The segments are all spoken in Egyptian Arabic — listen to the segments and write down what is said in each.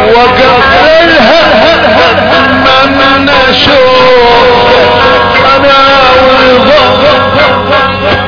وقفلها من نشوف انا والبابا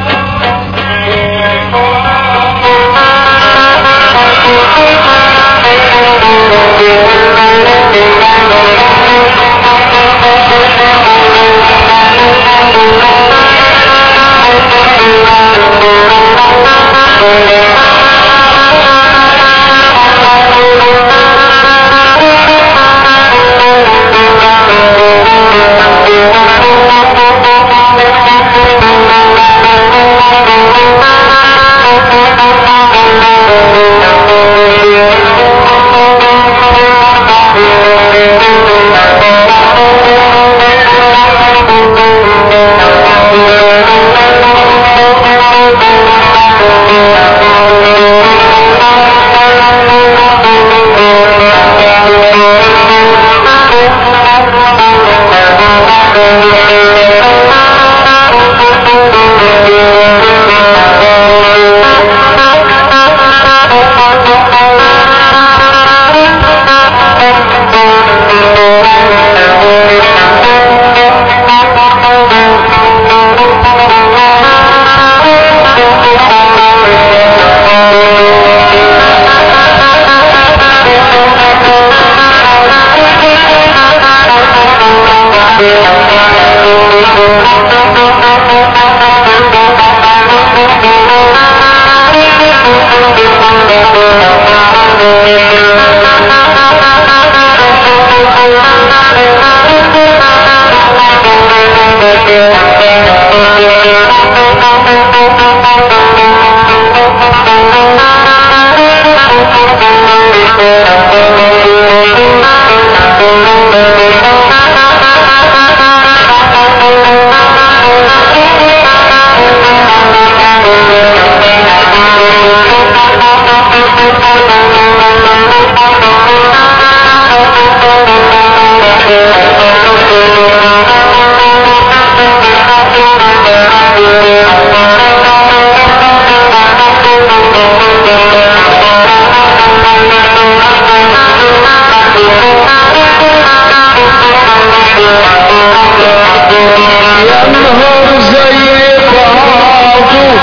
يا نهار زي بعضه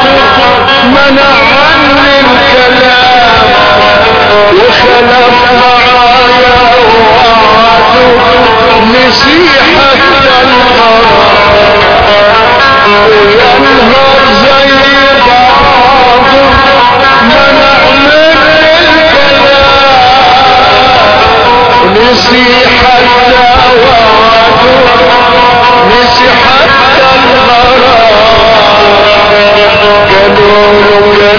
منع عني الكلام وخلف معايا وعده نسي حتى الغرام يا نهار زي بعضه منع مني الكلام نسي حتى وعده نسي حتى الغرام قالوا له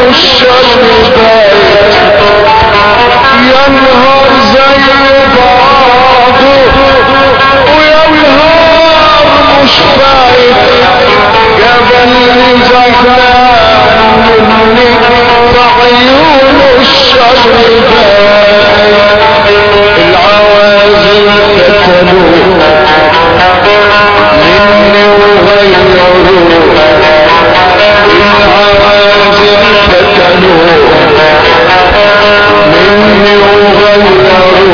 الشر بايت يا نهار زي بعضه ويا نهار مش بايت جبل زعلان مني بعيون الشر بايت العوازل قتلوا مني وغيروا العوازل قتلوا مني وغيروا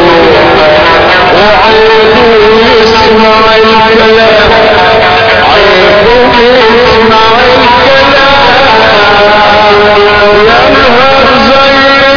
وعيبوا يسمع الكلام عيبوا يسمع الكلام يا نهار زي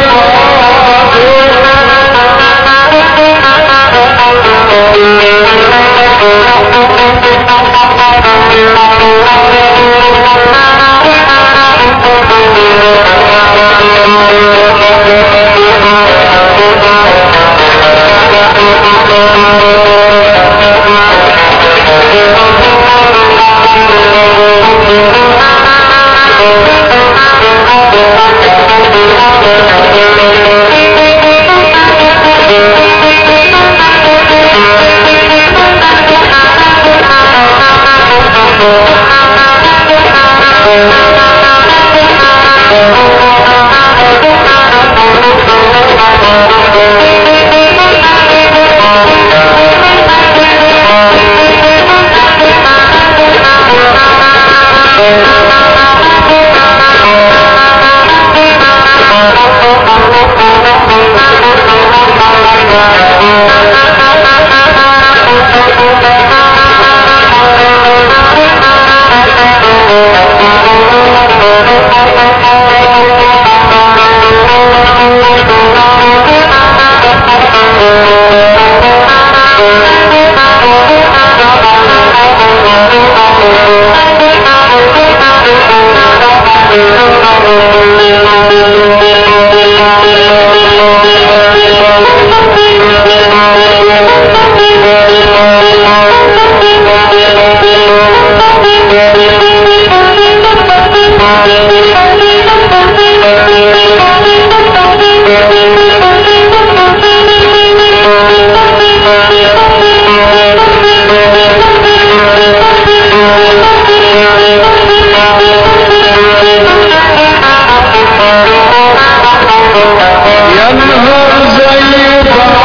يا نهار زي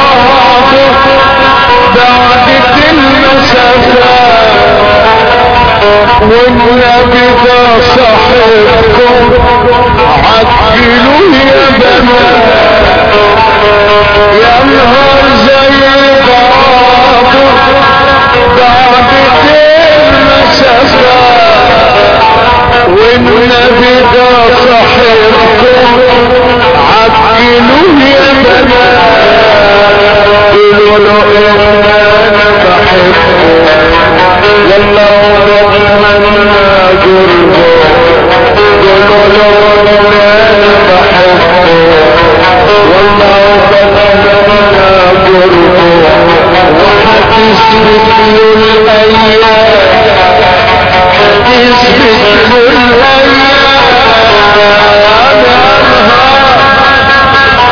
بعضه بعدت المسافات والنبي ده صاحبكم عجلوا يا بنات يا نهار زي بعضه بعدت المسافات والنبي ده صاحبكم عجلوا يا بنات قولوا له ان انا بحبه والله اتمنى قربه قولوا له ان انا بحبه والله اتمنى قربه وحتثبت له الايام حتثبت له الايام يا نهار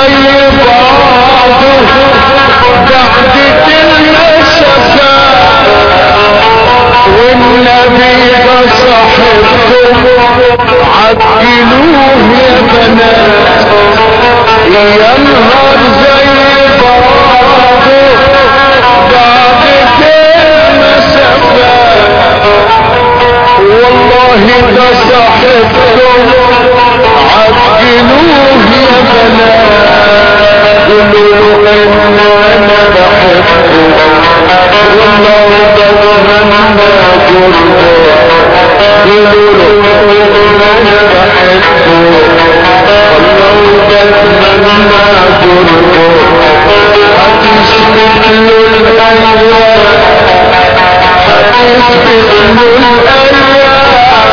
زي بعضه بعد كلمة شفاء والنبي ده صاحبكم عجلوه يا بنات يا نهار زي بعضه بعد كلمة شفاء والله ده صاحبكم عجلوه يا بنات قولوا له ان انا بحبه والله بتمنى قربه قولوا له ان انا بحبه والله بتمنى قربه هتثبت له الايام هتثبت له الايام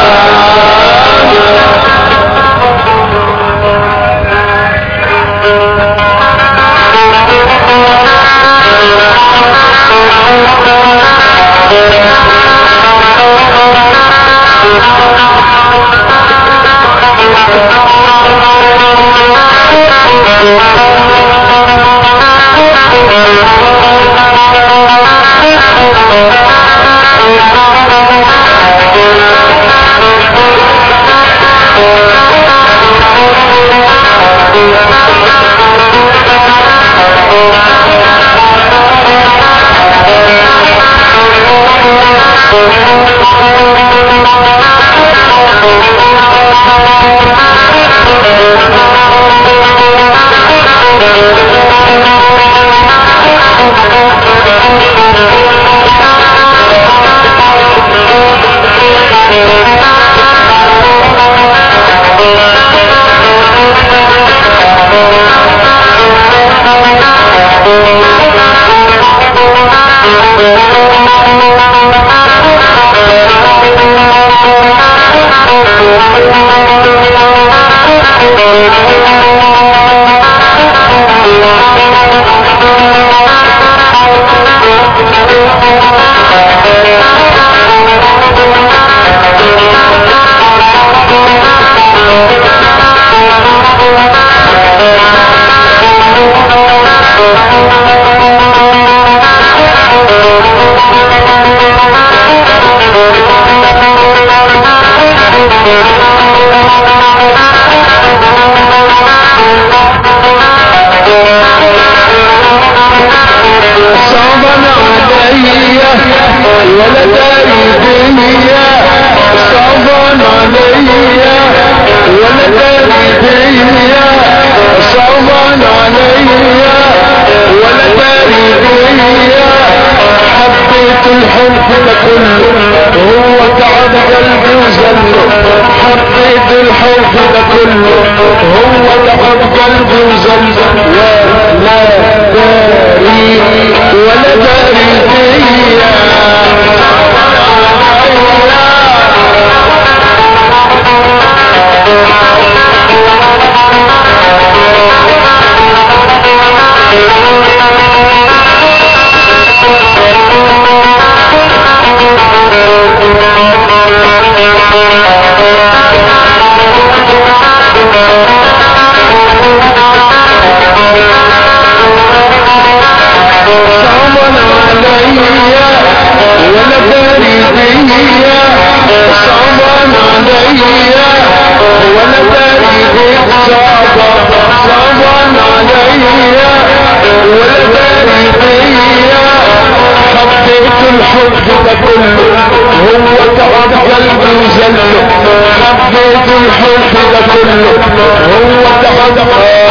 صعبا عليا ولا داري بيا صعبا عليا ولا داري بيا صعبا عليا ولا داري بيا حبيت الحب ده كله هو تعب قلبي وزله حبيت الحب ده كله هو تعب قلبي وزله ولا داري ولا داري بيا صعبا عليا ولا داري بيا صعبا عليا ولا داري بيا صعبا صعبا عليا ولا داري بيا حبيت الحب ده كله هو تعب قلبي وزله حبيت الحب ده كله هو تعب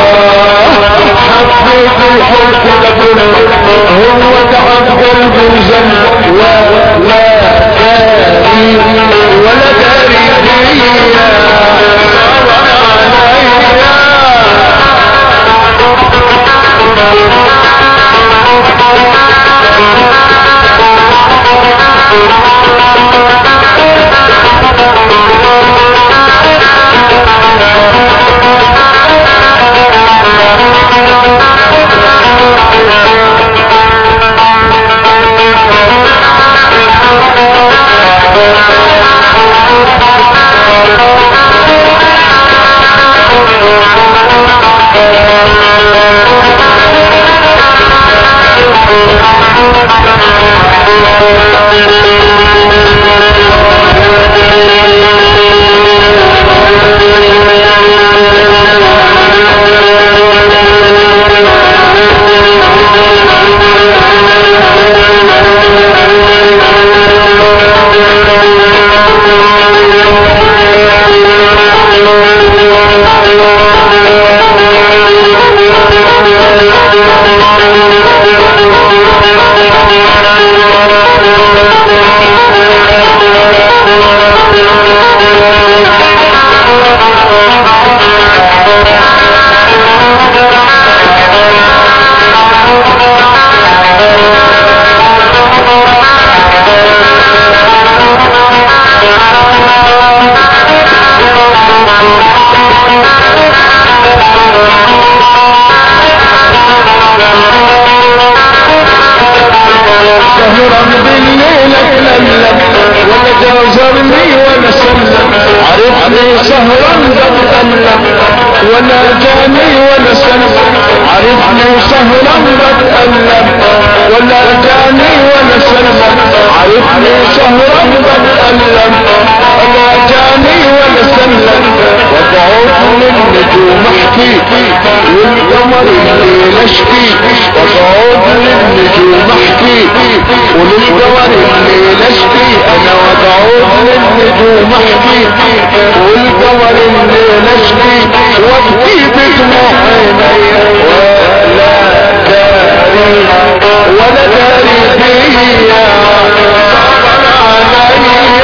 حبيت الحب ده كله هو تعب قلبي وزله ولا داري ولا داري بيا صعبا عليا ولا جاني ولا سلم عرفني سهلا بتألم ولا جاني ولا سلم عرفني سهلا بتألم ولا جاني ولا سلم وضعوف للنجوم احكي والقمر الليل اشكي وضعوف للنجوم احكي وللقمر الليل اشكي انا وضعوف للنجوم احكي والقمر الليل اشكي وابكي بدموع عيني ولا داري ولا داري فيا صبر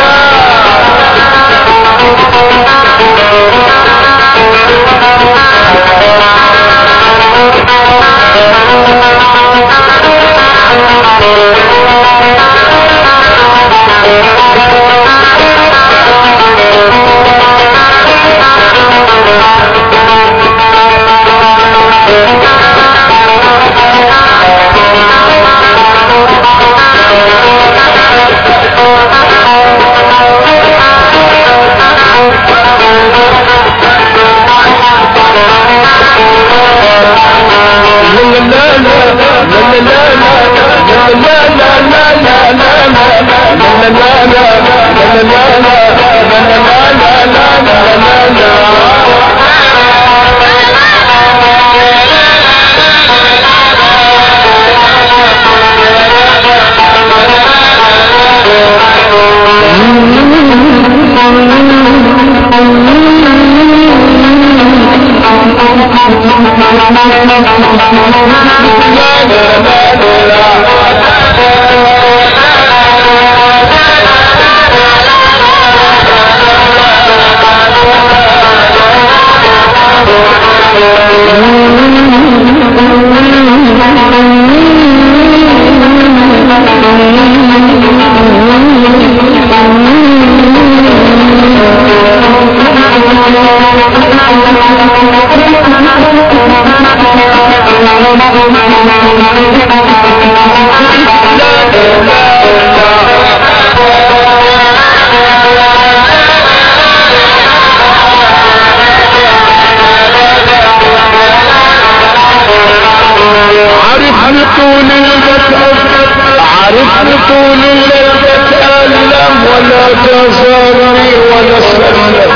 عرفني طول البتألم عرفني طول الليل بتألم ولا تزارني ولا سلم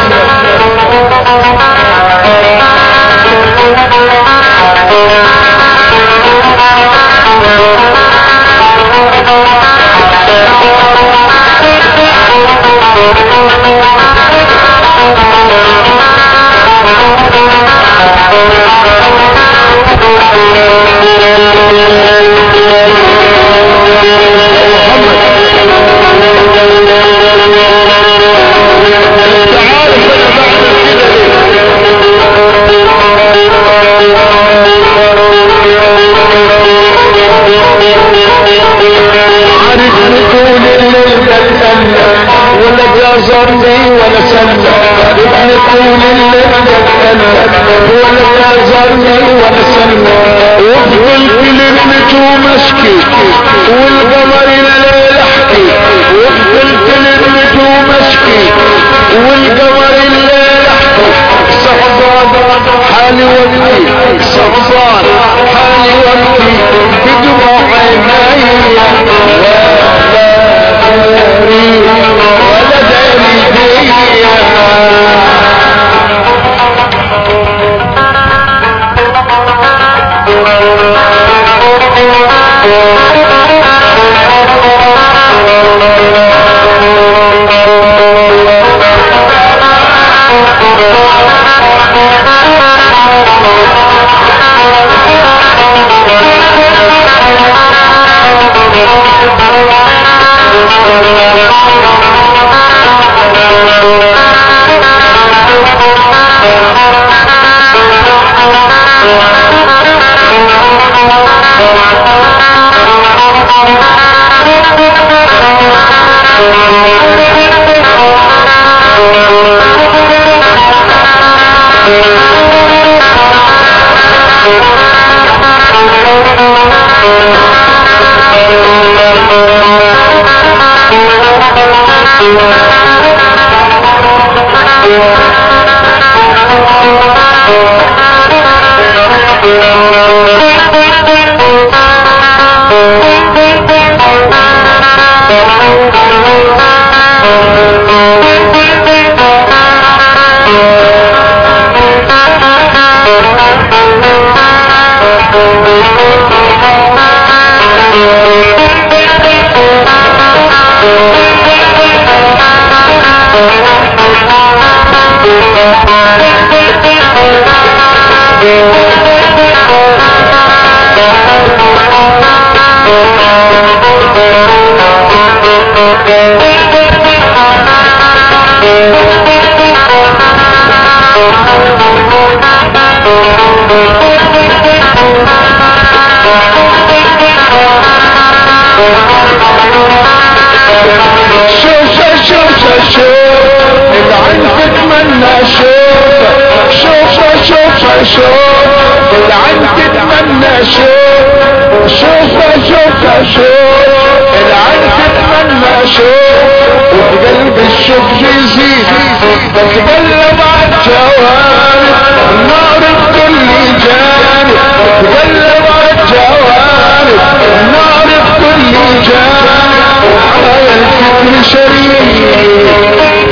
شوف شوف شوف العين تتمنى شوف شوف شوف شوف العين تتمنى شوف شوف شوف شوف العين تتمنى شوف وقلب الشوف يزيد تتقلب عالجوانب النار بكل جانب تتقلب عالجوانب النار بكل جانب على الفكر شريك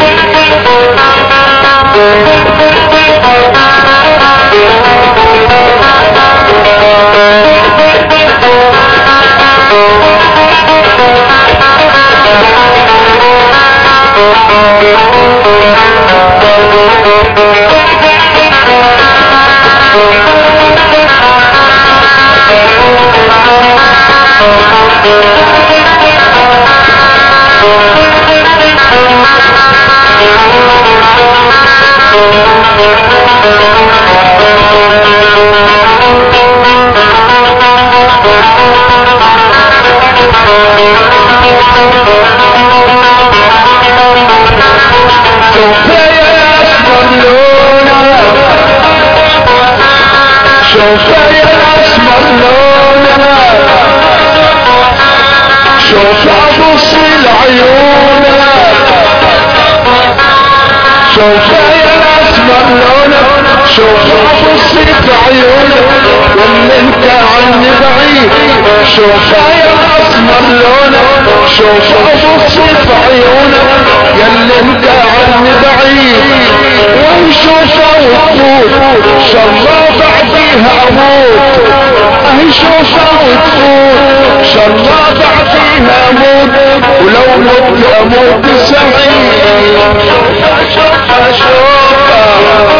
شوف يا اسمر لونها شوف يا اسمر لونها شوف ابص لعيونها شوف يا اسمر لونها شوف ابص لعيونها واللي انت عني بعيد شوف يا اسمر لونها شوف ابص لعيونها ياللي انت عني بعيد ونشوفها وتفوت شالله بعديها اموت اهي شوفها وتفوت شالله بعديها اموت ولو مت اموت سعيد شوفها شوفها شوفها